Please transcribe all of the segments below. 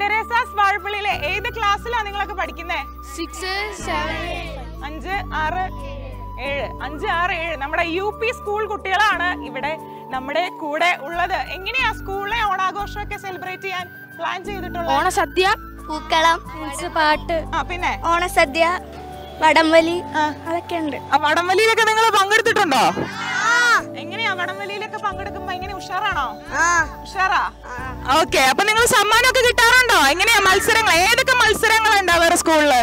Teresa's വാഴപ്പള്ളിയിലെ ഏത് ക്ലാസ്സിലാണ് നിങ്ങളൊക്കെ പഠിക്കുന്നേ സിക്സ് സെവൻ അഞ്ച് ആറ് ഏഴ് അഞ്ച് ആറ് ഏഴ് നമ്മുടെ യു പി സ്കൂൾ കുട്ടികളാണ് ഇവിടെ നമ്മുടെ കൂടെ ഉള്ളത് എങ്ങനെയാ സ്കൂളിലെ ഓണാഘോഷമൊക്കെ സെലിബ്രേറ്റ് ചെയ്യാൻ പ്ലാൻ ചെയ്തിട്ടുള്ളത് ഓണസദ്യ പൂക്കളം പാട്ട് ആ പിന്നെ ഓണസദ്യ വടംവലി അതൊക്കെ ഉണ്ട് ആ വടംവലിയിലൊക്കെ നിങ്ങൾ പങ്കെടുത്തിട്ടുണ്ടോ എങ്ങനെയാ വടംവലിയിലൊക്കെ പങ്കെടുക്കുമ്പോ എങ്ങനെ ഉഷാറാണോ ഉഷാറാ ഓക്കെ അപ്പൊ നിങ്ങൾ സമ്മാനമൊക്കെ കിട്ടാറുണ്ടോ എങ്ങനെയാ മത്സരങ്ങൾ ഏതൊക്കെ മത്സരങ്ങൾ ഉണ്ടാവാറ് സ്കൂളില്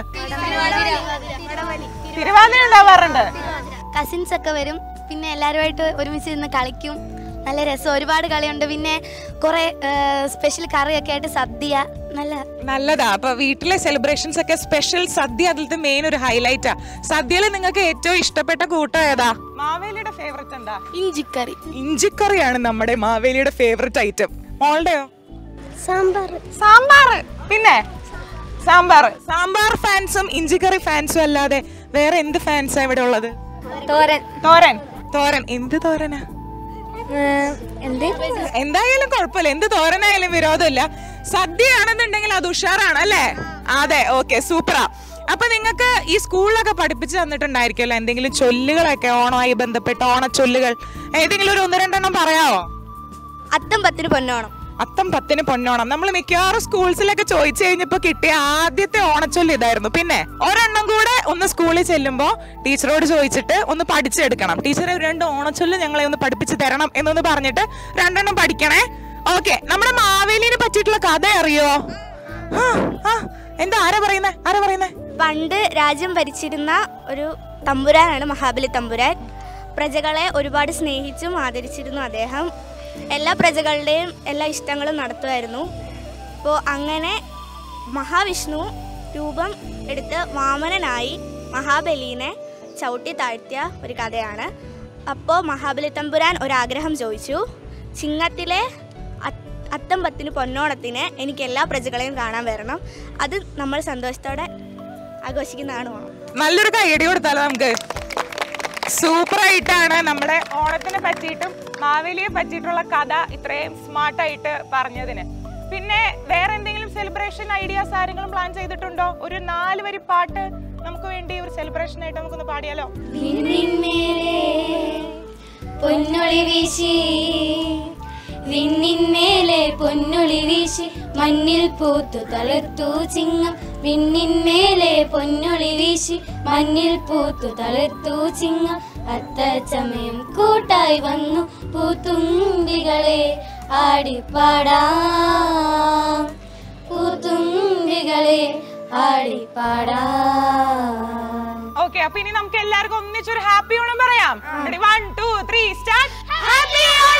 തിരുവാതിര ഉണ്ടാവാറുണ്ട് കസിൻസ് ഒക്കെ വരും പിന്നെ എല്ലാവരുമായിട്ട് ഒരുമിച്ച് നിന്ന് കളിക്കും നല്ല രസം ഒരുപാട് കളിയുണ്ട് പിന്നെ കുറെ സ്പെഷ്യൽ കറിയൊക്കെ ആയിട്ട് സദ്യ നല്ല നല്ലതാ അപ്പൊ വീട്ടിലെ സെലിബ്രേഷൻസ് ഒക്കെ സ്പെഷ്യൽ സദ്യ അതിലത്തെ മെയിൻ ഒരു ഹൈലൈറ്റാ സദ്യയിൽ നിങ്ങൾക്ക് ഏറ്റവും ഇഷ്ടപ്പെട്ട കൂട്ടം ഏതാ മാവേലിയുടെ ഫേവറേറ്റ് എന്താ ഇഞ്ചിക്കറി ഇഞ്ചിക്കറിയാണ് നമ്മുടെ മാവേലിയുടെ ഫേവറേറ്റ് ഐറ്റം മോളുടെയോ സാമ്പാർ സാമ്പാർ പിന്നെ സാമ്പാർ സാമ്പാർ ഫാൻസും ഇഞ്ചിക്കറി ഫാൻസും അല്ലാതെ വേറെ എന്ത് ഫാൻസാ ഇവിടെ ഉള്ളത് തോരൻ തോരൻ തോരൻ എന്ത് തോരനാ എന്ത് എന്തായാലും കുഴപ്പമില്ല എന്ത് തോരനായാലും വിരോധമില്ല സദ്യയാണെന്നുണ്ടെങ്കിൽ അത് ഉഷാറാണ് അല്ലേ അതെ ഓക്കെ സൂപ്പറാ അപ്പൊ നിങ്ങൾക്ക് ഈ സ്കൂളിലൊക്കെ പഠിപ്പിച്ചു തന്നിട്ടുണ്ടായിരിക്കുമല്ലോ എന്തെങ്കിലും ചൊല്ലുകളൊക്കെ ഓണമായി ബന്ധപ്പെട്ട ഓണച്ചൊല്ലുകൾ ഏതെങ്കിലും ഒരു ഒന്ന് രണ്ടെണ്ണം പറയാവോ അത്തം പത്തിന് പൊന്നോണം അത്തം പത്തിന് പൊന്നോണം നമ്മൾ മിക്കവാറും സ്കൂൾസിലൊക്കെ ചോദിച്ചു കഴിഞ്ഞപ്പോ കിട്ടിയ ആദ്യത്തെ ഓണച്ചൊല്ല് ഇതായിരുന്നു പിന്നെ ഒരെണ്ണം കൂടെ ഒന്ന് സ്കൂളിൽ ചെല്ലുമ്പോ ടീച്ചറോട് ചോദിച്ചിട്ട് ഒന്ന് പഠിച്ചെടുക്കണം ടീച്ചറെ രണ്ട് ഓണച്ചൊല്ല് ഞങ്ങളെ ഒന്ന് പഠിപ്പിച്ച് തരണം എന്നൊന്ന് പറഞ്ഞിട്ട് രണ്ടെണ്ണം പഠിക്കണേ ഓക്കെ നമ്മുടെ മാവേലിനെ പറ്റിയിട്ടുള്ള കഥ അറിയോ ആ, ആ, എന്താ ആരാ പറയുന്നേ ആരാ പറയുന്നേ പണ്ട് രാജ്യം ഭരിച്ചിരുന്ന ഒരു തമ്പുരാനാണ് മഹാബലി തമ്പുരാൻ പ്രജകളെ ഒരുപാട് സ്നേഹിച്ചും ആദരിച്ചിരുന്നു അദ്ദേഹം എല്ലാ പ്രജകളുടെയും എല്ലാ ഇഷ്ടങ്ങളും നടത്തുമായിരുന്നു അപ്പോൾ അങ്ങനെ മഹാവിഷ്ണു രൂപം എടുത്ത് വാമനനായി മഹാബലിനെ ചവിട്ടി താഴ്ത്തിയ ഒരു കഥയാണ് അപ്പോൾ മഹാബലി തമ്പുരാൻ ഒരാഗ്രഹം ചോദിച്ചു ചിങ്ങത്തിലെ അത്- അത്തം പത്തിന് പൊന്നോണത്തിന് എനിക്ക് എല്ലാ പ്രജകളെയും കാണാൻ വരണം അത് നമ്മൾ സന്തോഷത്തോടെ ആഘോഷിക്കുന്നതാണ് ഓണം നല്ലൊരു കൈയടി കൊടുത്താലോ നമുക്ക് സൂപ്പർ ആയിട്ടാണ് നമ്മുടെ ഓണത്തിനെ പറ്റിയിട്ടും മാവേലിയെ പറ്റിയിട്ടുള്ള കഥ ഇത്രയും സ്മാർട്ടായിട്ട് പറഞ്ഞതിന് പിന്നെ വേറെ എന്തെങ്കിലും സെലിബ്രേഷൻ ഐഡിയാസ് ആരെങ്കിലും പ്ലാൻ ചെയ്തിട്ടുണ്ടോ ഒരു നാല് വരി പാട്ട് നമുക്ക് വേണ്ടി ഒരു സെലിബ്രേഷൻ ആയിട്ട് നമുക്കൊന്ന് പാടിയാലോ വിണ്ണിന്മേലെ പൊന്നൊളി വീശി വിണ്ണിന്മേലെ പൊന്നൊളി വീശി മണ്ണിൽ പൂത്തു തളുത്തു ചിങ്ങം വിണ്ണിന്മേലെ പൊന്നൊളി വീശി മണ്ണിൽ പൂത്തു തളുത്തു ചിങ്ങം അത്തച്ചമയം കൂട്ടായി വന്നു പൂത്തുമ്പികളെ ആടിപ്പാടാം പൂത്തുമ്പികളെ ആടിപ്പാടാം ഓക്കെ അപ്പൊ ഇനി നമുക്ക് എല്ലാവർക്കും ഒന്നിച്ചൊരു ഹാപ്പി ഓണം പറയാം one two three start happy